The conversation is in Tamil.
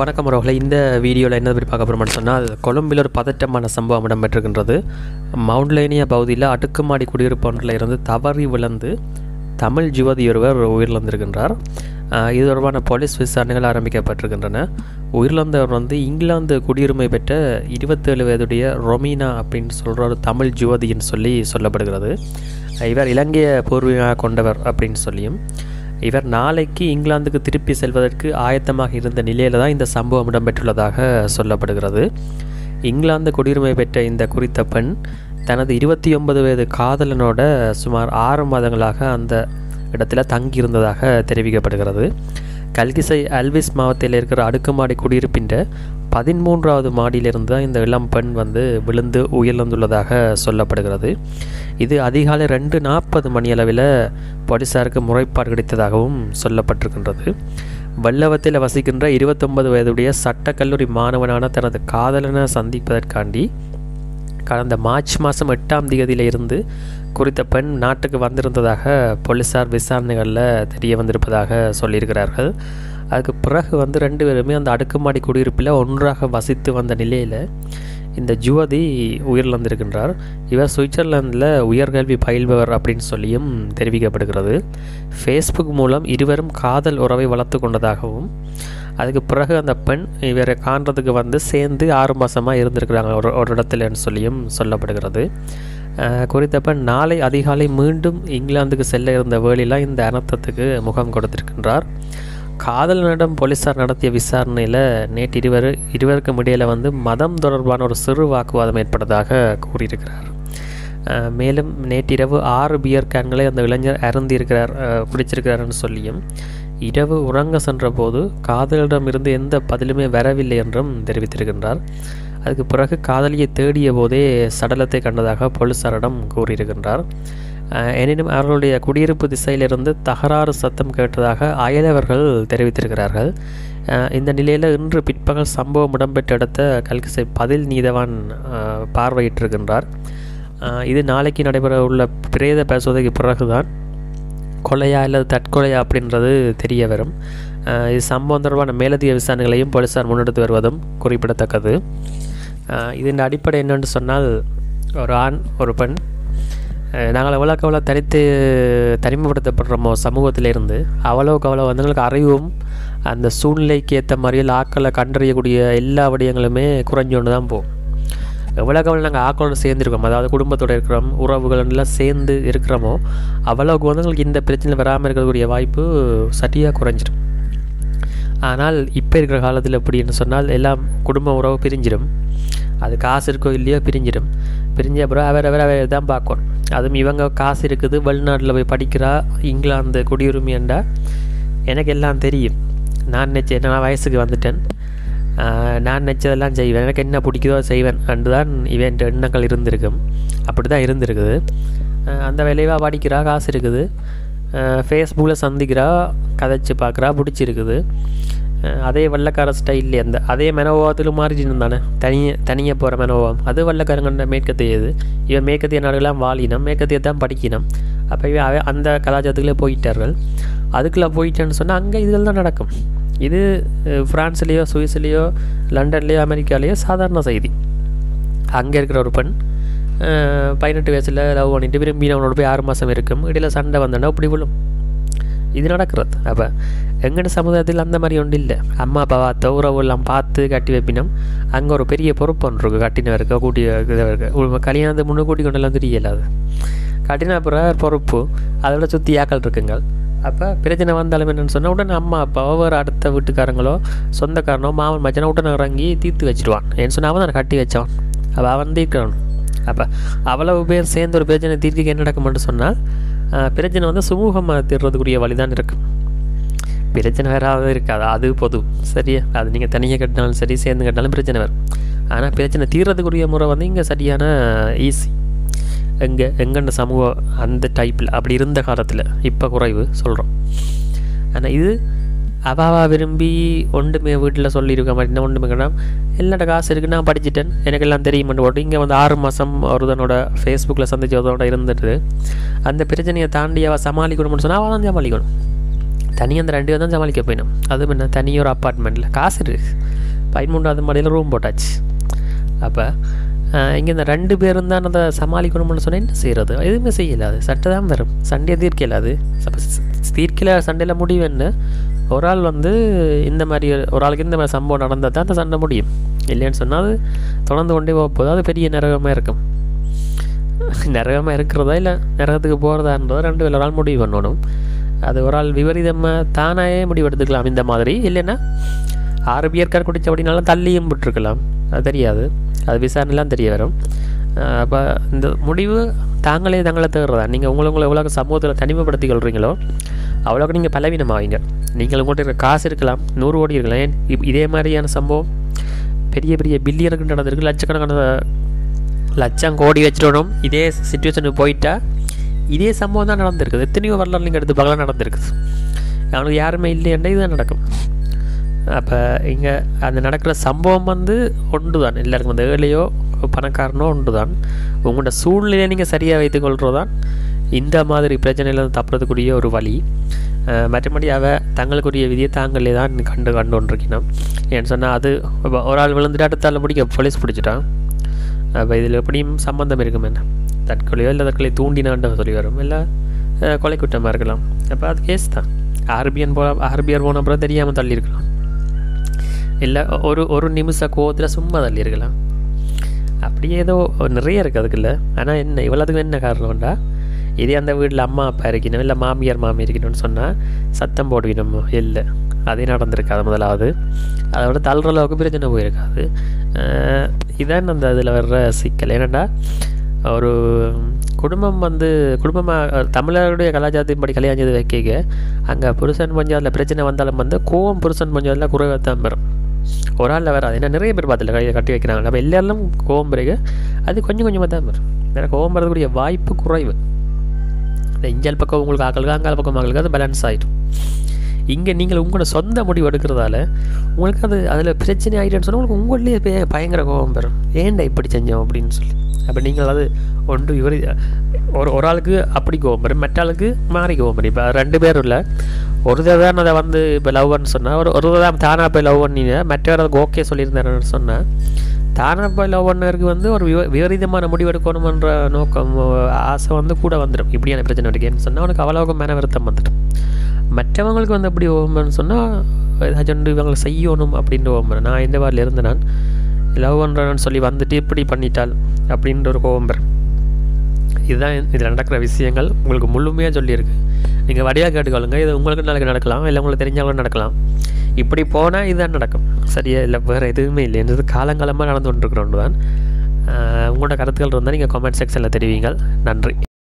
வணக்கம் உறவுகளை இந்த வீடியோவில் என்ன பற்றி பார்க்க போகிறோம்னு சொன்னால் கொழும்பில் ஒரு பதட்டமான சம்பவம் இடம்பெற்றிருக்கின்றது மவுண்ட்லேனியா பகுதியில் அடுக்குமாடி குடியிருப்பு ஒன்றில் இருந்து தவறி விழுந்து தமிழ் யுவதி ஒருவர் உயிரிழந்திருக்கின்றார் ஆஹ் இது தொடர்பான போலீஸ் விசாரணைகள் ஆரம்பிக்கப்பட்டிருக்கின்றன உயிரிழந்தவர் வந்து இங்கிலாந்து குடியுரிமை பெற்ற இருபத்தேழு வயதுடைய ரொமீனா அப்படின்னு சொல்கிற ஒரு தமிழ் யுவதின்னு சொல்லி சொல்லப்படுகிறது இவர் இலங்கையை பூர்வீகமாக கொண்டவர் அப்படின்னு சொல்லியும் இவர் நாளைக்கு இங்கிலாந்துக்கு திருப்பி செல்வதற்கு ஆயத்தமாக இருந்த நிலையில் தான் இந்த சம்பவம் இடம்பெற்றுள்ளதாக சொல்லப்படுகிறது இங்கிலாந்து குடியுரிமை பெற்ற இந்த குறித்த பெண் தனது இருபத்தி ஒன்பது வயது காதலனோட சுமார் ஆறு மாதங்களாக அந்த இடத்துல தங்கியிருந்ததாக தெரிவிக்கப்படுகிறது கல்கிசை அல்விஸ் மாவட்டத்தில் இருக்கிற அடுக்குமாடி குடியிருப்பின் பதிமூன்றாவது மாடியிலிருந்து தான் இந்த இளம் பெண் வந்து விழுந்து உயிரிழந்துள்ளதாக சொல்லப்படுகிறது இது அதிகாலை ரெண்டு நாற்பது மணியளவில் போலீஸாருக்கு முறைப்பாடு கிடைத்ததாகவும் சொல்லப்பட்டிருக்கின்றது வல்லவத்தில் வசிக்கின்ற இருபத்தொன்பது வயதுடைய சட்டக்கல்லூரி மாணவனான தனது காதலனை சந்திப்பதற்காண்டி கடந்த மார்ச் மாதம் எட்டாம் தேதியில இருந்து குறித்த பெண் நாட்டுக்கு வந்திருந்ததாக போலீஸார் விசாரணைகளில் தெரிய வந்திருப்பதாக சொல்லியிருக்கிறார்கள் அதுக்கு பிறகு வந்து ரெண்டு பேருமே அந்த அடுக்குமாடி குடியிருப்பில் ஒன்றாக வசித்து வந்த நிலையில் இந்த ஜுவதி உயிரிழந்திருக்கின்றார் இவர் சுவிட்சர்லாந்தில் உயர்கல்வி பயில்பவர் அப்படின்னு சொல்லியும் தெரிவிக்கப்படுகிறது ஃபேஸ்புக் மூலம் இருவரும் காதல் உறவை வளர்த்து கொண்டதாகவும் அதுக்கு பிறகு அந்த பெண் இவரை காண்றதுக்கு வந்து சேர்ந்து ஆறு மாதமாக இருந்திருக்கிறாங்க ஒரு ஒரு இடத்துலன்னு சொல்லியும் சொல்லப்படுகிறது அஹ் குறித்த பெண் நாளை அதிகாலை மீண்டும் இங்கிலாந்துக்கு செல்ல இருந்த வேளையில் இந்த அனர்த்தத்துக்கு முகம் கொடுத்திருக்கின்றார் காதலனிடம் போலீஸார் நடத்திய விசாரணையில் நேற்று இருவர் இருவருக்கும் இடையில் வந்து மதம் தொடர்பான ஒரு சிறு வாக்குவாதம் ஏற்பட்டதாக கூறியிருக்கிறார் அஹ் மேலும் நேற்றிரவு ஆறு பியர் கேன்களை அந்த இளைஞர் அருந்தியிருக்கிறார் அஹ் குடிச்சிருக்கிறாருன்னு சொல்லியும் இரவு உறங்க சென்றபோது காதலிடமிருந்து எந்த பதிலுமே வரவில்லை என்றும் தெரிவித்திருக்கின்றார் அதுக்கு பிறகு காதலியை தேடிய போதே சடலத்தை கண்டதாக போலீசாரிடம் கூறியிருக்கின்றார் அஹ் எனினும் அவர்களுடைய குடியிருப்பு திசையிலிருந்து தகராறு சத்தம் கேட்டதாக அயலவர்கள் தெரிவித்திருக்கிறார்கள் அஹ் இந்த நிலையில் இன்று பிற்பகல் சம்பவம் இடம்பெற்ற இடத்த கல்கிசை பதில் நீதவான் அஹ் பார்வையிட்டிருக்கின்றார் அஹ் இது நாளைக்கு நடைபெற உள்ள பிரேத பரிசோதனைக்கு பிறகுதான் கொலையா அல்லது தற்கொலையா அப்படின்றது தெரிய வரும் அஹ் இது சம்பவம் தொடர்பான மேலதிக விசாரணைகளையும் போலீஸார் முன்னெடுத்து வருவதும் குறிப்பிடத்தக்கது அஹ் இதன் அடிப்படை என்னென்னு சொன்னால் ஒரு ஆண் ஒரு பெண் அஹ் நாங்கள் எவ்வளோக்கு எவ்வளோ தனித்து தனிமைப்படுத்தப்படுறோமோ சமூகத்திலிருந்து அவ்வளோக்கு அவ்வளோ வந்து எங்களுக்கு அறிவும் அந்த சூழ்நிலைக்கு ஏற்ற மாதிரியில் ஆக்களை கண்டறியக்கூடிய எல்லா விடயங்களுமே குறைஞ்சு கொண்டு தான் போகும் எவ்வளோக்கு எவ்வளோ நாங்கள் ஆக்களோடு சேர்ந்துருக்கோம் அதாவது குடும்பத்தோடு இருக்கிறோம் உறவுகள் எல்லாம் சேர்ந்து இருக்கிறோமோ அவ்வளோக்கு வந்து எங்களுக்கு இந்த பிரச்சனை வராமல் இருக்கக்கூடிய வாய்ப்பு சட்டியாக குறைஞ்சிடும் ஆனால் இப்போ இருக்கிற காலத்தில் எப்படின்னு சொன்னால் எல்லாம் குடும்ப உறவு பிரிஞ்சிடும் அது காசு இருக்கோ இல்லையோ பிரிஞ்சிடும் பிரிஞ்ச அப்புறம் அவர் அவர் அவர் தான் பார்க்கணும் அதுவும் இவங்க காசு இருக்குது வெளிநாட்டில் போய் படிக்கிறா இங்கிலாந்து குடியுரிமையண்டா எனக்கு எல்லாம் தெரியும் நான் நினச்சேன் நான் வயசுக்கு வந்துட்டேன் ஆஹ் நான் நினச்சதெல்லாம் செய்வேன் எனக்கு என்ன பிடிக்குதோ செய்வேன் அன்று தான் இவன் எண்ணங்கள் இருந்திருக்கும் அப்படி தான் இருந்திருக்குது ஆஹ் அந்த விளைவாக படிக்கிறா காசு இருக்குது ஃபேஸ்புக்கில் சந்திக்கிறா கதைச்சு பார்க்குறா பிடிச்சிருக்குது அஹ் அதே வெள்ளக்கார ஸ்டைல்லே அந்த அதே மெனோவாத்தில் மாறிட்டு தானே தனியே தனியாக போகிற மெனோவம் அது வெள்ளக்காரங்கண்ட மேற்கத்தியது இவன் மேற்கத்திய நாடுகளாம் வாழினம் மேற்கத்திய தான் படிக்கணும் அப்போ இவன் அவ அந்த கலாச்சாரத்துக்குள்ளே போயிட்டார்கள் அதுக்குள்ளே போயிட்டேன்னு சொன்னால் அங்கே இதுகள் தான் நடக்கும் இது அஹ், பிரான்ஸ்லேயோ சுவிஸ்லேயோ லண்டன்லேயோ அமெரிக்காலேயோ சாதாரண செய்தி அங்கே இருக்கிற ஒரு பெண் அஹ், பதினெட்டு வயசில் லவ் பண்ணிட்டு விரும்பினவனோட போய் ஆறு மாதம் இருக்கும் இடையில சண்டை வந்தோன்னா இப்படி விழும் இது நடக்கிறது அப்போ எங்கட சமுதாயத்தில் அந்த மாதிரி ஒன்றும் இல்லை அம்மா அப்பாவை உறவுலாம் பார்த்து கட்டி வைப்பினோம் அங்கே ஒரு பெரிய பொறுப்பு ஒன்று இருக்குது கட்டினவருக்கு கூட்டி இருக்கு கல்யாணத்துக்கு முன்னே கூட்டி கொண்டெல்லாம் தெரியல அது கட்டின அப்புறம் பொறுப்பு அதை விட சுற்றி ஆக்கள் இருக்குங்க அப்போ பிரச்சனை வந்தாலும் என்னென்னு சொன்னால் உடனே அம்மா அப்பாவோ வேறு அடுத்த வீட்டுக்காரங்களோ சொந்தக்காரனோ மாமன் மச்சனோ உடனே இறங்கி தீர்த்து வச்சிருவான் ஏன்னு சொன்னால் அவன் தான் கட்டி வச்சவன் அப்போ அவன் தீர்க்கிறான் அப்போ அவ்வளவு பேர் சேர்ந்து ஒரு பிரச்சனை தீர்க்க என்ன நடக்கும்னு சொன்னால் ஆஹ், பிரச்சனை வந்து சுமூகமாக தீர்றதுக்குரிய வழி தான் இருக்கும் பிரச்சனை வராது இருக்காது அது பொது சரியா அது நீங்கள் தனியாக கட்டினாலும் சரி சேர்ந்து கட்டினாலும் பிரச்சனை வரும் ஆனால் பிரச்சனை தீர்றதுக்குரிய முறை வந்து இங்கே சரியான ஈஸி எங்கே எங்கண்ட சமூகம் அந்த டைப்பில் அப்படி இருந்த காலத்தில் இப்போ குறைவு சொல்கிறோம் ஆனால் இது அவாவா விரும்பி ஒன்றுமே வீட்டில் சொல்லியிருக்க மாட்டேன் ஒன்றுமே கிடையாது எல்லாட்ட காசு இருக்குது நான் படிச்சிட்டேன் எனக்கு எல்லாம் தெரியுமென்று போட்டு இங்கே வந்து ஆறு மாதம் ஒருதனோட ஃபேஸ்புக்கில் சந்திச்ச ஒருத்தனோட இருந்துட்டு அந்த பிரச்சனையை தாண்டி அவள் சமாளிக்கணும்னு சொன்னால் அவள் தான் சமாளிக்கணும் தனியாக அந்த ரெண்டு பேர் தான் சமாளிக்க போயிடும் அது என்ன தனி ஒரு அப்பார்ட்மெண்ட்டில் காசு இருக்கு பதிமூன்றாவது மாடியில் ரூம் போட்டாச்சு அப்போ இங்கே இந்த ரெண்டு பேரும் தான் அதை சமாளிக்கணும்னு சொன்னால் என்ன செய்கிறது எதுவுமே செய்யலாது சட்டை தான் வரும் சண்டையை தீர்க்கலாது அப்போ தீர்க்கல சண்டையில் முடிவு என்ன ஒரு ஆள் வந்து இந்த மாதிரி ஒரு ஆளுக்கு இந்த மாதிரி சம்பவம் நடந்தால் தான் அந்த சண்டை முடியும் இல்லைன்னு சொன்னால் அது தொடர்ந்து கொண்டே போக போகுது அது பெரிய நரகமாக இருக்கும் நரகமாக இருக்கிறதா இல்லை நரகத்துக்கு போகிறதான்றதை ரெண்டு பேர் ஒரு ஆள் முடிவு பண்ணணும் அது ஒரு ஆள் விபரீதமாக தானாயே முடிவு எடுத்துக்கலாம் இந்த மாதிரி இல்லைன்னா ஆறு பியர்கார் குடிச்ச அப்படின்னாலும் தள்ளியும் விட்டுருக்கலாம் அது தெரியாது அது விசாரணைலாம் தெரிய வரும் அப்போ இந்த முடிவு தாங்களே தங்களை தேடுறதா நீங்கள் உங்களை உங்களை எவ்வளோ சமூகத்தில் தனிமைப்படுத்தி கொள்கிறீங்களோ அவ்வளோக்கு நீங்கள் பலவீனமாவீங்க நீங்கள் உங்கள்கிட்ட இருக்க காசு இருக்கலாம் நூறு கோடி இருக்கலாம் ஏன் இப் இதே மாதிரியான சம்பவம் பெரிய பெரிய பில்லியனுக்கு நடந்திருக்கு லட்சக்கணக்கான லட்சம் கோடி வச்சிடணும் இதே சுச்சுவேஷனுக்கு போயிட்டா இதே சம்பவம் தான் நடந்திருக்குது எத்தனையோ வரலாறு நீங்கள் எடுத்து பார்க்கலாம் நடந்திருக்குது அவனுக்கு யாருமே இல்லையண்டா இதுதான் நடக்கும் அப்போ இங்கே அந்த நடக்கிற சம்பவம் வந்து ஒன்று தான் எல்லாருக்கும் அந்த ஏழையோ பணக்காரனோ ஒன்று தான் உங்களோட சூழ்நிலையை நீங்கள் சரியாக வைத்துக்கொள்கிறது தான் இந்த மாதிரி பிரச்சனையிலேருந்து தப்புறதுக்குரிய ஒரு வழி மற்றபடி அவ தங்களுக்குரிய விதியை தாங்களே தான் கண்டு கண்டு கொண்டிருக்கணும் ஏன்னு சொன்னால் அது ஒரு ஆள் விழுந்துட்டு அடுத்தால பிடிக்க போலீஸ் பிடிச்சிட்டான் அப்போ இதில் எப்படியும் சம்மந்தம் இருக்கும் என்ன தற்கொலையோ இல்லை தற்கொலை தூண்டினான்ற சொல்லி வரும் இல்லை கொலை குற்றமாக இருக்கலாம் அப்போ அது கேஸ் தான் ஆர்பிஎன் போ ஆர்பிஆர் போன அப்புறம் தெரியாமல் தள்ளியிருக்கலாம் இல்லை ஒரு ஒரு நிமிஷ கோவத்தில் சும்மா தள்ளியிருக்கலாம் அப்படியே ஏதோ நிறைய இருக்குது அதுக்குள்ள ஆனால் என்ன இவ்வளோத்துக்கு என்ன காரணம்டா இதே அந்த வீட்டில் அம்மா அப்பா இருக்கணும் இல்லை மாமியார் மாமி இருக்கணும்னு சொன்னால் சத்தம் போடுவினோமோ இல்லை அதே நடந்திருக்காது முதலாவது அதை விட தள்ளுற அளவுக்கு பிரச்சனை போயிருக்காது இதான் அந்த அதில் வர்ற சிக்கல் ஏன்னாடா ஒரு குடும்பம் வந்து குடும்பமாக தமிழருடைய கலாச்சாரத்தின்படி கல்யாணம் வைக்க அங்கே புருஷன் பஞ்சாயத்தில் பிரச்சனை வந்தாலும் வந்து கோவம் புருஷன் பஞ்சாயத்தில் குறைவாக தான் பெறும் ஒரு ஆளில் வராது ஏன்னா நிறைய பேர் பார்த்துல கையை கட்டி வைக்கிறாங்க அப்போ எல்லாரும் கோவம் பிறகு அது கொஞ்சம் கொஞ்சமாக தான் வரும் வேறு கோவம் வரக்கூடிய வாய்ப்பு குறைவு இந்த இஞ்சால் பக்கம் உங்களுக்கு ஆக்களுக்கு அங்கால பக்கம் ஆக்களுக்கு அது பேலன்ஸ் ஆகிடும் இங்கே நீங்கள் உங்களோட சொந்த முடிவு எடுக்கிறதால உங்களுக்கு அது அதில் பிரச்சனை ஆகிட்டேன்னு சொன்னால் உங்களுக்கு உங்கள்லேயே பயங்கர கோபம் பெறும் ஏன்டா இப்படி செஞ்சோம் அப்படின்னு சொல்லி அப்போ நீங்கள் அது ஒன்று இவர் ஒரு ஒரு ஆளுக்கு அப்படி கோபம் வரும் மற்ற ஆளுக்கு மாறி கோபம் வரும் இப்போ ரெண்டு பேரும் இல்லை ஒரு தான் அதை வந்து இப்போ லவ்னு சொன்னால் ஒரு ஒரு தான் தானாக போய் லவ் பண்ணிங்க மற்றவர் அதுக்கு ஓகே சொல்லியிருந்தாருன்னு சொன்னால் தானாக போய் லவ் பண்ணருக்கு வந்து ஒரு விவ விபரீதமான முடிவு எடுக்கணுமன்ற நோக்கம் ஆசை வந்து கூட வந்துடும் இப்படியான பிரச்சனை இருக்கேன்னு சொன்னால் அவனுக்கு அவ்வளோக்கு மன வருத்தம் வந்துடும் மற்றவங்களுக்கு வந்து அப்படி ஓம்பன்னு சொன்னால் ஏதாச்சும் இவங்களை செய்யணும் அப்படின்ற ஓம்புறேன் நான் எந்த வாரில் இருந்தேன் நான் லவ் பண்ணுறேன்னு சொல்லி வந்துட்டு இப்படி பண்ணிட்டால் அப்படின்ற ஒரு கோவம்பர் இதுதான் இதில் நடக்கிற விஷயங்கள் உங்களுக்கு முழுமையாக சொல்லியிருக்கு நீங்கள் வடிவாக கேட்டுக்கொள்ளுங்க இது உங்களுக்கு நாளைக்கு நடக்கலாம் இல்லை உங்களுக்கு தெரிஞ்சவங்களும் நடக்கலாம் இப்படி போனால் இதுதான் நடக்கும் சரியா இல்லை வேறு எதுவுமே இல்லை என்றது காலங்காலமாக நடந்து கொண்டிருக்கிறோன்னு தான் உங்களோட கருத்துக்கள் இருந்தால் நீங்கள் கமெண்ட் செக்ஷனில் தெரிவிங்கள் நன்றி